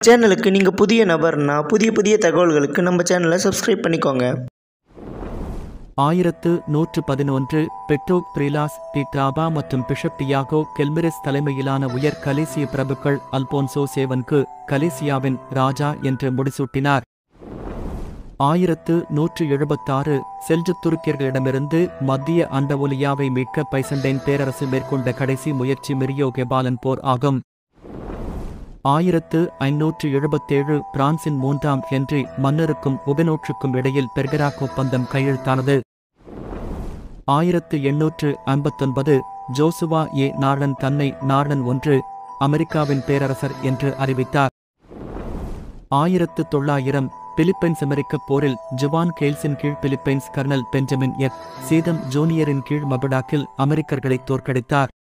சேனலுக்கு நீங்கள் புதிய நபர்னா புதிய புதிய தகவல்களுக்கு நம்ம சேனலை சப்ஸ்கிரைப் பண்ணிக்கோங்க ஆயிரத்து நூற்று பதினொன்று பெட்டோக் பிரிலாஸ் டி டிராபா மற்றும் பிஷப் டியாகோ கெல்மிரிஸ் தலைமையிலான உயர் கலேசிய பிரபுக்கள் அல்போன்சோ சேவன்கு கலேசியாவின் ராஜா என்று முடிசூட்டினார் ஆயிரத்து நூற்று எழுபத்தாறு செல்ஜுக் துருக்கியர்களிடமிருந்து மத்திய அண்டவோலியாவை மீட்க பைசண்டைன் பேரரசு மேற்கொண்ட கடைசி முயற்சி மிரியோ கெபாலன் போர் ஆகும் ஆயிரத்து ஐநூற்று எழுபத்தேழு பிரான்சின் மூன்றாம் ஹென்றி மன்னருக்கும் உபநோற்றுக்கும் இடையில் பெர்கராக் ஒப்பந்தம் கையெழுத்தானது ஆயிரத்து எண்ணூற்று ஐம்பத்தொன்பது ஜோசுவா ஏ நாடன் தன்னை நாடன் ஒன்று அமெரிக்காவின் பேரரசர் என்று அறிவித்தார் ஆயிரத்து தொள்ளாயிரம் பிலிப்பைன்ஸ் அமெரிக்க போரில் ஜுவான் கேல்ஸின் கீழ் Philippines colonel Benjamin F Cheatham ஜூனியரின் கீழ் மபடாக்கில் அமெரிக்கர்களை தோற்கடித்தார்